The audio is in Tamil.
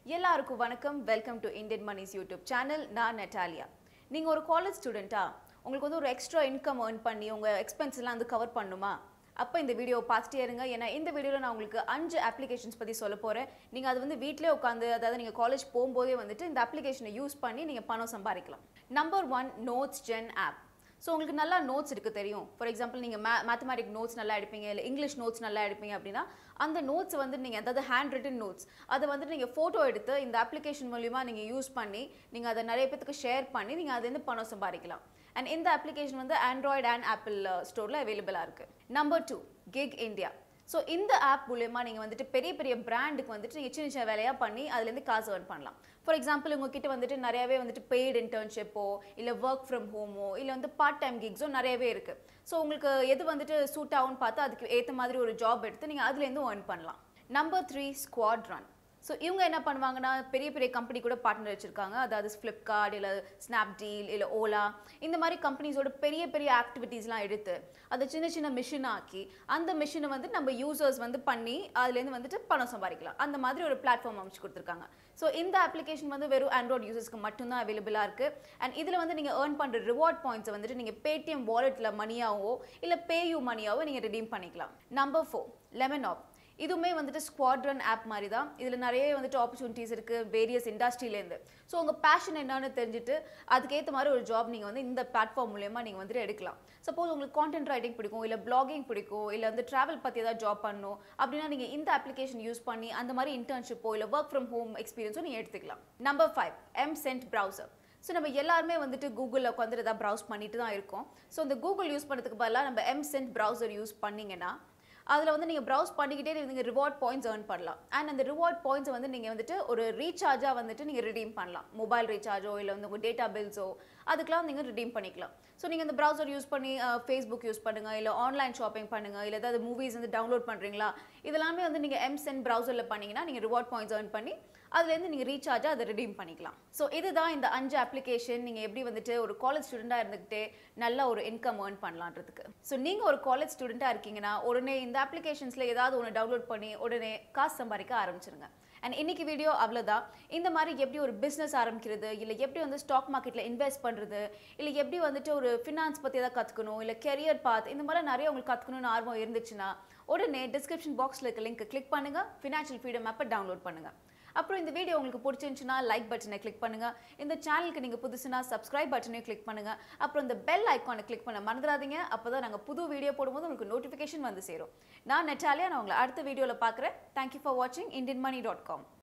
எல்லாருக்கும் வணக்கம் welcome to Indian money's YouTube channel நான் நெட்டாலியா நீங்கள் ஒரு காலேஜ் ஸ்டூடெண்ட்டா உங்களுக்கு வந்து ஒரு எக்ஸ்ட்ரா இன்கம் earn பண்ணி உங்கள் எக்ஸ்பென்ஸ்லாம் வந்து கவர் பண்ணுமா அப்போ இந்த வீடியோ பார்த்துட்டே இருங்க ஏன்னா இந்த வீடியோவில் நான் உங்களுக்கு அஞ்சு அப்ளிகேஷன்ஸ் பற்றி சொல்ல போகிறேன் நீங்கள் அது வந்து வீட்டிலே உட்காந்து அதாவது நீங்கள் காலேஜ் போகும்போதே வந்துட்டு இந்த அப்ளிகேஷனை யூஸ் பண்ணி நீங்கள் பணம் சம்பாதிக்கலாம் number one notes gen app so உங்களுக்கு நல்லா நோட்ஸ் எடுக்க தெரியும் ஃபார் எக்ஸாம்பிள் நீங்கள் மே மேத்தமேட்டிக் நோட்ஸ் நல்லா எடுப்பீங்க இல்லை இங்கிலீஷ் நோட்ஸ் நல்லா எடுப்பீங்க அப்படின்னா அந்த நோட்ஸ் வந்து நீங்கள் அதாவது ஹேண்ட் ரிட்டன் நோட்ஸ் அதை வந்து நீங்கள் ஃபோட்டோ எடுத்து இந்த அப்ளிகேஷன் மூலிமா நீங்கள் யூஸ் பண்ணி நீங்கள் அதை நிறைய பேத்துக்கு ஷேர் பண்ணி நீங்கள் அதுலேருந்து பணம் சம்பாதிக்கலாம் அண்ட் இந்த அப்ளிகேஷன் வந்து ஆண்ட்ராய்டு அண்ட் ஆப்பிள் ஸ்டோரில் அவைலபிளாக இருக்குது number two gig India so இந்த ஆப் மூலயமா நீங்கள் வந்துட்டு பெரிய பெரிய பிராண்டுக்கு வந்துட்டு நீங்கள் சின்ன சின்ன வேலையாக பண்ணி அதுலேருந்து காசு earn பண்ணலாம் ஃபார் எக்ஸாம்பிள் உங்ககிட்ட வந்துட்டு நிறையவே வந்துட்டு பெய்டு இன்டர்ன்ஷிப்போ இல்லை ஒர்க் ஃப்ரம் ஹோமோ இல்லை வந்து பார்ட் டைம் கிக்ஸோ நிறையவே இருக்குது ஸோ உங்களுக்கு எது வந்துட்டு சூட் ஆகும்னு பார்த்து அதுக்கு ஏற்ற மாதிரி ஒரு ஜாப் எடுத்து நீங்கள் அதுலேருந்து earn பண்ணலாம் number three squad run so இவங்க என்ன பண்ணுவாங்கன்னா பெரிய பெரிய கம்பெனி கூட பார்ட்னர் வச்சுருக்காங்க அதாவது ஃப்ளிப்கார்ட் இல்லை ஸ்னாப்டீல் இல்லை ஓலா இந்த மாதிரி கம்பெனிஸோட பெரிய பெரிய ஆக்டிவிட்டீஸ்லாம் எடுத்து அதை சின்ன சின்ன மிஷின் ஆக்கி அந்த மிஷினை வந்து நம்ம யூசர்ஸ் வந்து பண்ணி அதுலேருந்து வந்துட்டு பணம் சம்பாதிக்கலாம் அந்த மாதிரி ஒரு பிளாட்ஃபார்ம் அமைச்சு கொடுத்துருக்காங்க ஸோ இந்த அப்ளிகேஷன் வந்து வெறும் ஆண்ட்ராய்ட் யூசர்ஸ்க்கு மட்டும்தான் அவைலபிளாக இருக்குது அண்ட் இதில் வந்து நீங்கள் ஏர்ன் பண்ணுற ரிவார்ட் பாயிண்ட்ஸை வந்துட்டு நீங்கள் பேடிஎம் வாலெட்டில் மணியாவோ இல்லை பேயூ மணியாவோ நீங்கள் ரெடீம் பண்ணிக்கலாம் நம்பர் ஃபோர் லெமன் ஆப் இதுவுமே வந்துட்டு ஸ்குவாட்ரன் ஆப் மாதிரி தான் இதில் நிறைய வந்துட்டு ஆப்பர்ச்சுனிட்டிஸ் இருக்குது வேரியஸ் இண்டஸ்ட்ரியிலேருந்து ஸோ உங்கள் பேஷன் என்னன்னு தெரிஞ்சுட்டு அதுக்கேற்ற மாதிரி ஒரு ஜாப் நீங்கள் வந்து இந்த பிளாட்ஃபார்ம் மூலயமா நீங்கள் வந்துட்டு எடுக்கலாம் சப்போஸ் உங்களுக்கு கான்டென்ட் ரைட்டிங் பிடிக்கும் இல்லை பிளாகிங் பிடிக்கும் இல்லை வந்து ட்ராவல் பற்றி ஏதாவது ஜாப் பண்ணணும் அப்படின்னா நீங்கள் இந்த அப்ளிகேஷன் யூஸ் பண்ணி அந்த மாதிரி இன்டர்ன்ஷிப்போ இல்லை ஒர்க் ஃப்ரம் ஹோம் எக்ஸ்பீரியன்ஸோ நீங்கள் எடுத்துக்கலாம் number five M cent browser so நம்ம எல்லாருமே வந்துட்டு கூகுளில் உட்காந்து ஏதாவது ப்ரௌஸ் பண்ணிட்டு தான் இருக்கோம் ஸோ இந்த கூகுள் யூஸ் பண்ணுறதுக்கு பதிலாக நம்ம எம் சென்ட் ப்ரௌசர் யூஸ் பண்ணிங்கன்னா அதில் வந்து நீங்கள் ப்ரௌஸ் பண்ணிக்கிட்டே நீங்கள் ரிவார்ட் பாயிண்ட்ஸ் earn பண்ணலாம் அண்ட் அந்த ரிவார்ட் பாயிண்ட்ஸை வந்து நீங்கள் வந்துட்டு ஒரு ரீசார்ஜாக வந்துட்டு நீங்கள் redeem பண்ணலாம் மொபைல் ரீசார்ஜோ இல்லை வந்து உங்கள் டேட்டா பில்ஸோ அதுக்கெலாம் நீங்கள் redeem பண்ணிக்கலாம் ஸோ நீங்கள் இந்த ப்ரௌசர் யூஸ் பண்ணி ஃபேஸ்புக் யூஸ் பண்ணுங்கள் இல்லை ஆன்லைன் ஷாப்பிங் பண்ணுங்கள் இல்லை ஏதாவது மூவிஸ் வந்து டவுன்லோட் பண்ணுறீங்களா இதெல்லாமே வந்து நீங்கள் எம்சென் ப்ரௌசரில் பண்ணீங்கன்னா நீங்கள் ரிவார்ட் பாயிண்ட்ஸ் earn பண்ணி அதுலேருந்து நீங்கள் ரீசார்ஜாக அதை redeem பண்ணிக்கலாம் ஸோ இதுதான் இந்த அஞ்சு அப்ளிகேஷன் நீங்கள் எப்படி வந்துட்டு ஒரு காலேஜ் ஸ்டூடெண்ட்டாக இருந்துக்கிட்டே நல்ல ஒரு இன்கம் earn பண்ணலான்றதுக்கு ஸோ நீங்கள் ஒரு காலேஜ் ஸ்டூடெண்ட்டாக இருக்கீங்கன்னா உடனே இந்த அப்ளிகேஷன்ஸில் ஏதாவது ஒன்று டவுன்லோட் பண்ணி உடனே காசு சம்பாதிக்க ஆரம்பிச்சிருங்க அண்ட் இன்னைக்கு வீடியோ அவ்வளோதான் இந்த மாதிரி எப்படி ஒரு பிஸ்னஸ் ஆரம்பிக்கிறது இல்லை எப்படி வந்து ஸ்டாக் மார்க்கெட்டில் இன்வெஸ்ட் பண்ணுறது இல்லை எப்படி வந்துட்டு ஒரு ஃபினான்ஸ் பற்றி ஏதாவது கற்றுக்கணும் இல்லை கெரியர் பாத் இந்த மாதிரி நிறைய உங்களுக்கு கற்றுக்கணும்னு ஆர்வம் இருந்துச்சுன்னா உடனே டிஸ்கிரிப்ஷன் பாக்ஸில் இருக்க லிங்க் கிளிக் பண்ணுங்கள் ஃபினான்ஷியல் ஃப்ரீடம் ஆப்பை டவுன்லோட் பண்ணுங்கள் அப்புறம் இந்த வீடியோ உங்களுக்கு பிடிச்சிருந்துச்சுன்னா லைக் பட்டனை கிளிக் பண்ணுங்க இந்த சேனலுக்கு நீங்க புதுசுனா சப்ஸ்கிரைப் பட்டனையும் கிளிக் பண்ணுங்க அப்புறம் இந்த பெல் ஐக்கானை கிளிக் பண்ண மறந்துடாதீங்க அப்பதான் நாங்க புது வீடியோ போடும்போது உங்களுக்கு நோட்டிஃபிகேஷன் வந்து சேரும் நான் நெட்டாலியா நான் உங்களை அடுத்த வீடியோல பார்க்குறேன் தேங்க்யூ ஃபார் வாட்சிங் இந்தியன் மணி டாட் காம்